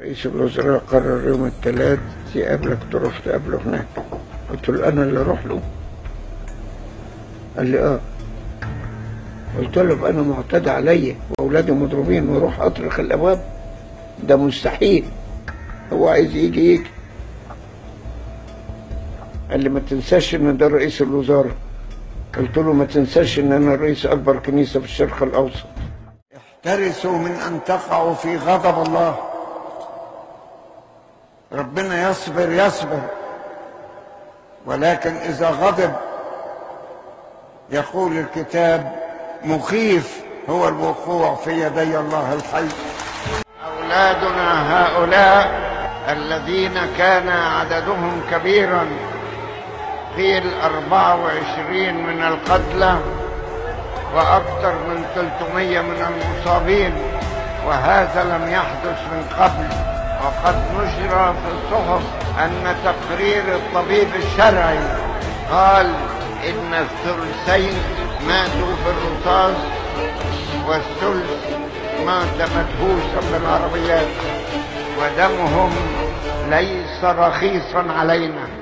رئيس الوزراء قرر يوم الثلاث يقابلك تروح تقابله هناك قلت له انا اللي اروح له قال لي اه قلت له يبقى انا معتدى عليا واولادي مضروبين واروح اطرق الابواب ده مستحيل هو عايز يجي يجي قال لي ما تنساش ان ده رئيس الوزاره قلت له ما تنساش ان انا رئيس اكبر كنيسه في الشرق الاوسط احترسوا من ان تقعوا في غضب الله ربنا يصبر يصبر ولكن اذا غضب يقول الكتاب مخيف هو الوقوع في يدي الله الحي اولادنا هؤلاء الذين كان عددهم كبيرا قيل أربعة وعشرين من القتلى وأكثر من 300 من المصابين وهذا لم يحدث من قبل وقد نشر في الصحف أن تقرير الطبيب الشرعي قال إن الثلثين ماتوا بالرصاص والثلث مات مدهوسا بالعربيات ودمهم ليس رخيصا علينا